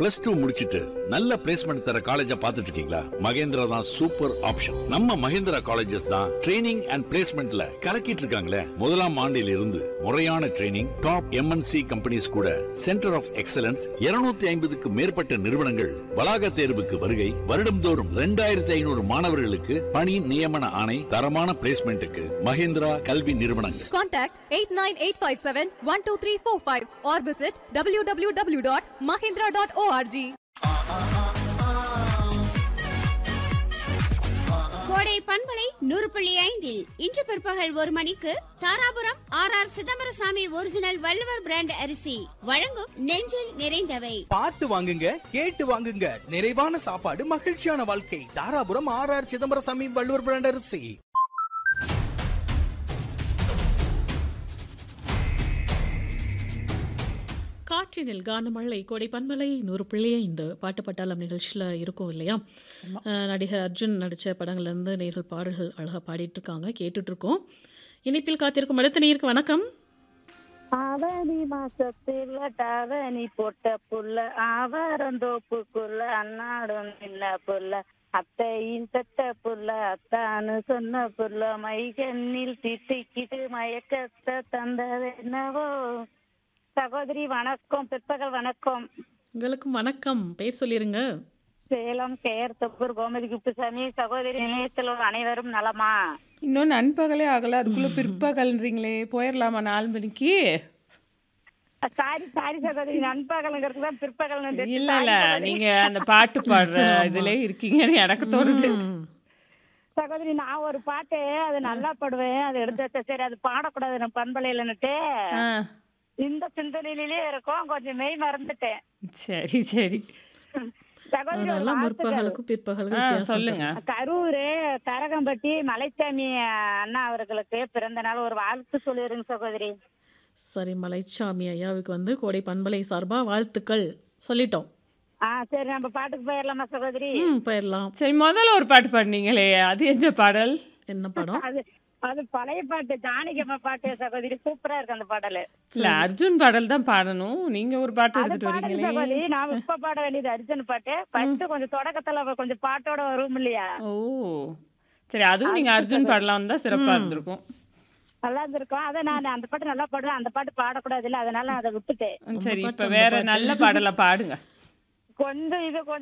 Plus two முடிச்சிட்டு நல்ல placement தர காலேஜா பார்த்துட்டு இருக்கீங்களா மகேந்திரா தான் சூப்பர் ஆப்ஷன் நம்ம மகேந்திரா காலேஜஸ் தான் ட்ரைனிங் அண்ட் பிளேஸ்மெண்ட்ல கலக்கிட்டு இருக்காங்களே முதலாம் ஆண்டில் இருந்து முறையான ட்ரைனிங் டாப் எம்என்சி கம்பெனிஸ் கூட சென்டர் ஆஃப் எக்ஸலன்ஸ் 250 ஐம்பதுக்கு மேற்பட்ட நிறுவனங்கள் வளாக தேர்வுக்கு வருகை வருடம்தோறும் ரெண்டாயிரத்தி ஐநூறு மாணவர்களுக்கு பணி நியமன ஆணை தரமான பிளேஸ்மெண்ட்டுக்கு மகேந்திரா கல்வி நிறுவனங்கள் Contact 89857-12345 or visit www.mahindra.org. கோடை பண்பலை நூறு புள்ளி ஐந்தில் இன்று பிற்பகல் ஒரு மணிக்கு Dharapuram R R Chidambarasamy original Valluvar brand அரிசி வழங்கும் நெஞ்சில் நிறைந்தவை பார்த்து வாங்குங்க கேட்டு வாங்குங்க நிறைவான சாப்பாடு மகிழ்ச்சியான வாழ்க்கை Dharapuram R R Chidambarasamy Valluvar brand அரிசி காற்றினில் கானமழை கோடை பன்மலை நூறு பிள்ளையே இந்த பாட்டு பட்டாளம் நிகழ்ச்சியில் இருக்கும் இல்லையா அஹ் நடிகர் அர்ஜுன் நடித்த படங்கள்லேருந்து நேர்கள் பாடல்கள் அழகாக பாடிட்டு இருக்காங்க கேட்டுட்டு இருக்கோம் இனிப்பில் காத்திருக்கும் அடுத்த நேருக்கு வணக்கம் ஆவணி மாசத்துல டாவணி போட்ட புள்ள ஆவாரந்தோப்புக்குள்ள அன்னாடும் நின்ன புள்ள அத்தையின் பெத்த புள்ள அத்தான்னு சொன்ன புள்ள மைகண்ணில் திட்டிக்கிட்டு மயக்கத்தை தந்தது என்னவோ சகோதரி வணக்கம் பிற்பகல் வணக்கம் உங்களுக்கும் வணக்கம் பேர் சொல்லிருங்க சேலம் கேர் தொப்பூர் கோமதி குப்புசாமி சகோதரி நிலையத்தில் உள்ள அனைவரும் நலமா இன்னும் நண்பகலே ஆகல அதுக்குள்ள பிற்பகல்ன்றீங்களே போயிடலாமா நாலு மணிக்கு சாரி சாரி சகோதரி நண்பகலுங்கிறது தான் பிற்பகல் இல்ல இல்ல நீங்க அந்த பாட்டு பாடுற இதுல இருக்கீங்கன்னு எனக்கு தோணுது சகோதரி நான் ஒரு பாட்டு அது நல்லா பாடுவேன் அது எடுத்து வச்சேன் சரி அது பாடக்கூடாது நம்ம பண்பலையிலன்னுட்டு ஆ, இந்த சிந்தனையிலே இருக்கும் கொஞ்சம் மெய் மறந்துட்டேன் சரி சரி சகோதரி ஒரு அதனால வாழ்த்துக்கள். முற்பகலுக்கும் பிற்பகலுக்கும் ஆ, வித்தியாசம் சொல்லுங்க கரூர் கரகம்பட்டி மலைச்சாமி அண்ணா அவர்களுக்கு பிறந்த நாள் ஒரு வாழ்த்து சொல்லிடுங்க சகோதரி சரி மலைச்சாமி ஐயாவுக்கு வந்து கோடை பண்பலை சார்பாக வாழ்த்துக்கள் சொல்லிட்டோம் ஆ சரி நம்ம பாட்டுக்கு போயிடலாமா சகோதரி ம் போயிடலாம் சரி முதல்ல ஒரு பாட்டு பாடினீங்களே அது என்ன பாடல் என்ன படம் அது அது பழைய பாட்டு ஜானகியம்மா பாட்டு சகோதரி சூப்பரா இருக்கு அந்த பாடலு இல்ல அர்ஜுன் பாடல் தான் பாடணும் நீங்க ஒரு பாட்டு அது எடுத்துட்டு பாடுங்க வரீங்களே சகோதரி நான் இப்ப பாட வேண்டியது அர்ஜுன் பாட்டு ஃபர்ஸ்ட் கொஞ்சம் தொடக்கத்துல கொஞ்சம் பாட்டோட வரும் இல்லையா ஓ சரி அதுவும் நீங்க அர்ஜுன் பாடலாம் தான் சிறப்பா இருந்திருக்கும் நல்லா இருந்திருக்கும் அதை நான் அந்த பாட்டு நல்லா பாடுவேன் அந்த பாட்டு பாடக்கூடாது இல்ல அதனால நான் அதை விட்டுட்டேன் சரி பாட்டு, இப்ப அந்த வேற பாட்டு. நல்ல பாடலை பாடுங்க கொஞ்சம் இது கொஞ்சம்